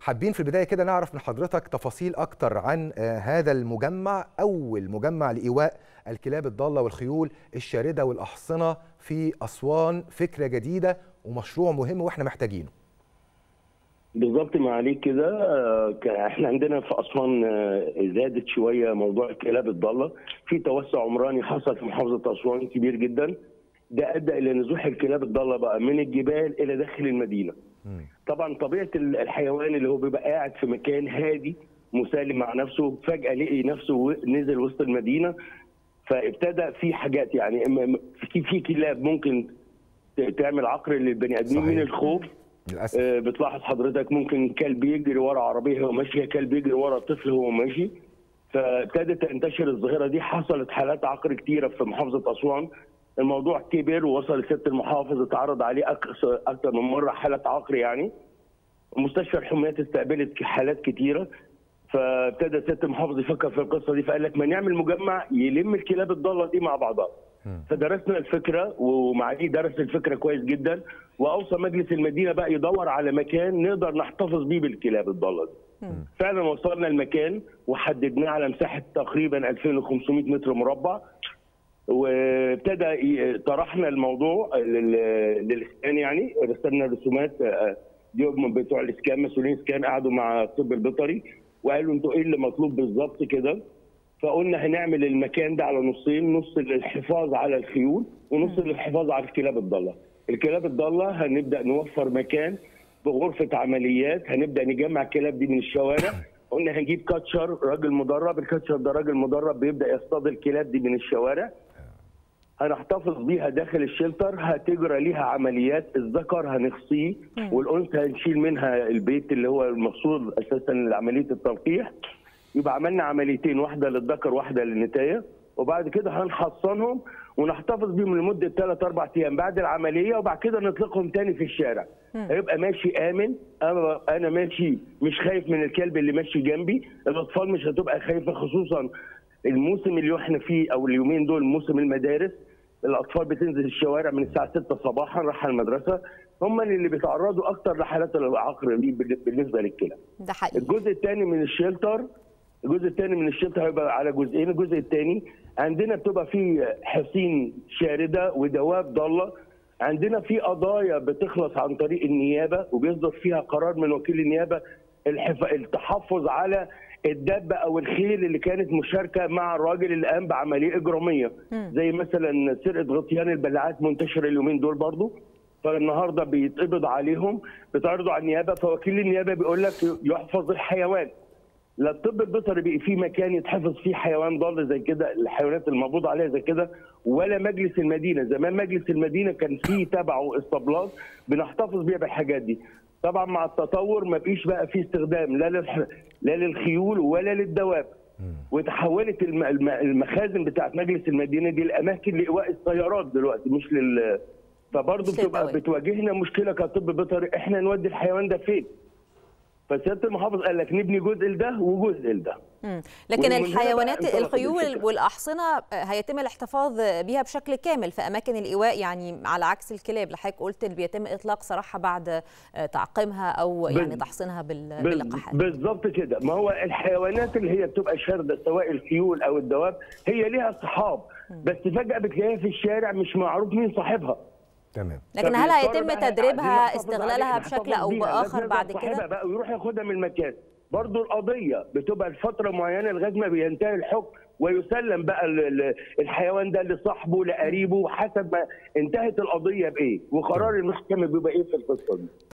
حابين في البدايه كده نعرف من حضرتك تفاصيل اكتر عن آه، هذا المجمع اول مجمع لايواء الكلاب الضاله والخيول الشارده والاحصنه في اسوان فكره جديده ومشروع مهم واحنا محتاجينه بالظبط ما عليك كده آه، ك- احنا عندنا في اسوان آه، زادت شويه موضوع الكلاب الضاله في توسع عمراني حصل في محافظه اسوان كبير جدا ده ادى الى نزوح الكلاب الضاله بقى من الجبال الى داخل المدينه طبعا طبيعه ال- الحيوان اللي هو بيبقى قاعد في مكان هادي مسالم مع نفسه فجاه لقي نفسه و- نزل وسط المدينه فابتدى في حاجات يعني إما- في في كلاب ممكن ت- تعمل عقر للبني ادمين صحيح. من الخوف للاسف آه، بتلاحظ حضرتك ممكن كلب يجري ورا عربيه وهو ماشي كلب يجري ورا طفل وهو ماشي فابتدت تنتشر الظاهره دي حصلت حالات عقر كتيره في محافظه اسوان الموضوع كبر ووصل لست المحافظ اتعرض عليه أك- اكثر من مره حاله عقر يعني مستشفى الحميات استقبلت حالات كتيره فابتدى سياده المحافظ يفكر في القصه دي فقال لك ما نعمل مجمع يلم الكلاب الضاله دي مع بعضها فدرسنا الفكره ومعاليه درس الفكره كويس جدا واوصى مجلس المدينه بقى يدور على مكان نقدر نحتفظ بيه بالكلاب الضاله دي. فعلا وصلنا المكان وحددناه على مساحه تقريبا 2500 متر مربع وابتدى ي- طرحنا الموضوع لل- للاسكان يعني رسلنا رسومات آه، اليوم بتوع الاسكان مسؤولين الاسكان قعدوا مع الطب البيطري وقالوا انتوا ايه اللي مطلوب بالظبط كده فقلنا هنعمل المكان ده على نصين نص للحفاظ على الخيول ونص للحفاظ على الكلاب الضاله الكلاب الضاله هنبدا نوفر مكان بغرفه عمليات هنبدا نجمع الكلاب دي من الشوارع قلنا هنجيب كاتشر راجل مدرب الكاتشر ده راجل مدرب بيبدا يصطاد الكلاب دي من الشوارع هنحتفظ بيها داخل الشلتر هتجرى ليها عمليات الذكر هنخصيه والانثى هنشيل منها البيت اللي هو المقصود اساسا لعمليه التلقيح يبقى عملنا عمليتين واحده للذكر واحده للنتايه وبعد كده هنحصنهم ونحتفظ بيهم لمده ثلاث اربع ايام بعد العمليه وبعد كده نطلقهم تاني في الشارع هيبقى ماشي امن انا انا ماشي مش خايف من الكلب اللي ماشي جنبي الاطفال مش هتبقى خايفه خصوصا الموسم اللي احنا فيه او اليومين دول موسم المدارس الاطفال بتنزل الشوارع من الساعه 6 صباحا رايحه المدرسه هم اللي بيتعرضوا اكتر لحالات العقر دي بالنسبه للكلاب ده حقيقي الجزء الثاني من الشيلتر الجزء الثاني من الشيلتر هيبقى على جزئين الجزء الثاني عندنا بتبقى فيه حصين شارده ودواب ضاله عندنا في قضايا بتخلص عن طريق النيابه وبيصدر فيها قرار من وكيل النيابه الحف... التحفظ على الدابه او الخيل اللي كانت مشاركه مع الراجل اللي قام بعمليه اجراميه زي مثلا سرقه غطيان البلاعات منتشره اليومين دول برضو فالنهارده بيتقبض عليهم بيتعرضوا على النيابه فوكيل النيابه بيقول لك يحفظ الحيوان لا الطب البيطري بقى فيه مكان يتحفظ فيه حيوان ضال زي كده الحيوانات المقبوض عليها زي كده ولا مجلس المدينه زمان مجلس المدينه كان فيه تبعه اسطبلات بنحتفظ بيها بالحاجات دي طبعا مع التطور ما بقيش بقى فيه استخدام لا للح... لا للخيول ولا للدواب وتحولت الم... الم- المخازن بتاعت مجلس المدينه دي الاماكن لايواء السيارات دلوقتي مش لل فبرضه مش بتبقى للدواب. بتواجهنا مشكله كطب بيطري احنا نودي الحيوان ده فين؟ فسياده المحافظ قال لك نبني جزء لده وجزء لده مم. لكن ومن هنا بقى الحيوانات انطلقت الخيول الفكرة. والأحصنة هيتم الاحتفاظ بها بشكل كامل في أماكن الإيواء يعني على عكس الكلاب اللي حضرتك قلت اللي بيتم إطلاق سراحها بعد تعقيمها أو يعني بال- تحصينها بال- بال- باللقاحات بالظبط كده ما هو الحيوانات اللي هي بتبقى شارده سواء الخيول او الدواب هي ليها صحاب بس فجاه بتلاقيها في الشارع مش معروف مين صاحبها تمام لكن هل فبيضطر هيتم بقى عايزين تدريبها نحتفظ استغلالها عليها، بشكل نحتفظ أو بيها. بآخر لازم بعد يبقى كده؟ صاحبها بقى ويروح ياخدها من المكان برضو القضيه بتبقى لفتره معينه لغايه ما بينتهي الحكم ويسلم بقى ال- ال- الحيوان ده لصاحبه لقريبه حسب ما انتهت القضيه بايه وقرار المحكمه بيبقى ايه في القصه دي